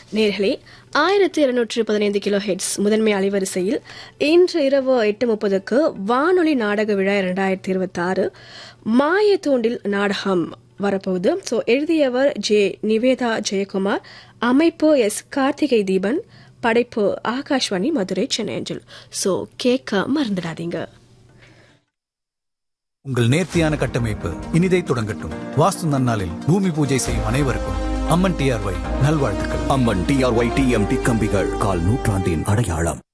நேர்களே ஆயிரத்தி இருநூற்று பதினைந்து கிலோ ஹெட்ஸ் முதன்மை அலைவரிசையில் இன்று இரவு எட்டு முப்பதுக்கு வானொலி நாடக விழா இரண்டாயிரத்தி இருபத்தி ஆறு மாயத்தூண்டில் நாடகம் வரப்போகுது ஸோ எழுதியவர் ஜே நிவேதா ஜெயக்குமார் அமைப்பு எஸ் கார்த்திகை தீபன் படைப்பு ஆகாஷ்வாணி மதுரை சென்னை அஞ்சல் ஸோ கேட்க மறந்துடாதீங்க உங்கள் நேர்த்தியான கட்டமைப்பு இனிதை தொடங்கட்டும் வாஸ்து நன்னாளில் பூமி பூஜை செய்யும் அனைவருக்கும் அம்மன் டிஆர்ஒய் நல்வாழ்த்துக்கள் அம்மன் டிஆர்ஒய் டிஎம்டி கம்பிகள் கால் நூற்றாண்டின் அடையாளம்